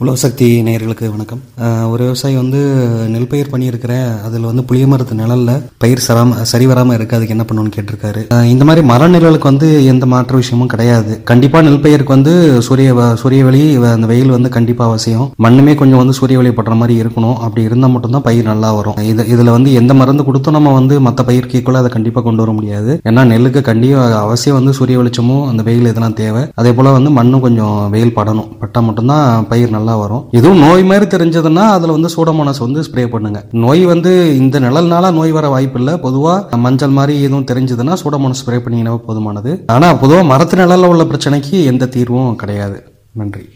உழவு சக்தி நேயர்களுக்கு வணக்கம் அஹ், ஒரு விவசாயி வந்து நெல் பயிர் பண்ணியிருக்கிறேன் அதில் வந்து புளிய மரத்து நிழல்ல பயிர் சராம சரி வராமல் இருக்கு அதுக்கு என்ன பண்ணணும்னு கேட்டிருக்காரு அஹ், இந்த மாதிரி மர நிழலுக்கு வந்து எந்த மாற்று விஷயமும் கிடையாது கண்டிப்பாக நெல் பயிருக்கு வந்து சூரிய வ- சூரிய வெளி வ- அந்த வெயில் வந்து கண்டிப்பாக அவசியம் மண்ணுமே கொஞ்சம் வந்து சூரிய வெளி படுற மாதிரி இருக்கணும் அப்படி இருந்தால் மட்டும்தான் பயிர் நல்லா வரும் இது இதில் வந்து எந்த மருந்து கொடுத்தும் நம்ம வந்து மற்ற பயிருக்கு ஈக்குவலாக அதை கண்டிப்பாக கொண்டு வர முடியாது ஏன்னா நெல்லுக்கு கண்டிப்பாக அவசியம் வந்து சூரிய வெளிச்சமும் அந்த வெயில் இதெல்லாம் தேவை அதே போல் வந்து மண்ணும் கொஞ்சம் வெயில் படணும் பட்டால் மட்டும்தான் பயிர் நல்லா வரும் இதுவும் நோய் மாதிரி தெரிஞ்சதுன்னா அதில் வந்து சூடமோனஸ் வந்து ஸ்ப்ரே பண்ணுங்க நோய் வந்து இந்த நிழல்னால நோய் வர வாய்ப்பு இல்லை பொதுவாக மஞ்சள் மாதிரி எதுவும் தெரிஞ்சதுன்னா சூடமோனஸ் ஸ்ப்ரே பண்ணிங்கன்னா போதுமானது ஆனால் பொதுவாக மரத்து நிழல்ல உள்ள பிரச்சனைக்கு எந்த தீர்வும் கிடையாது நன்றி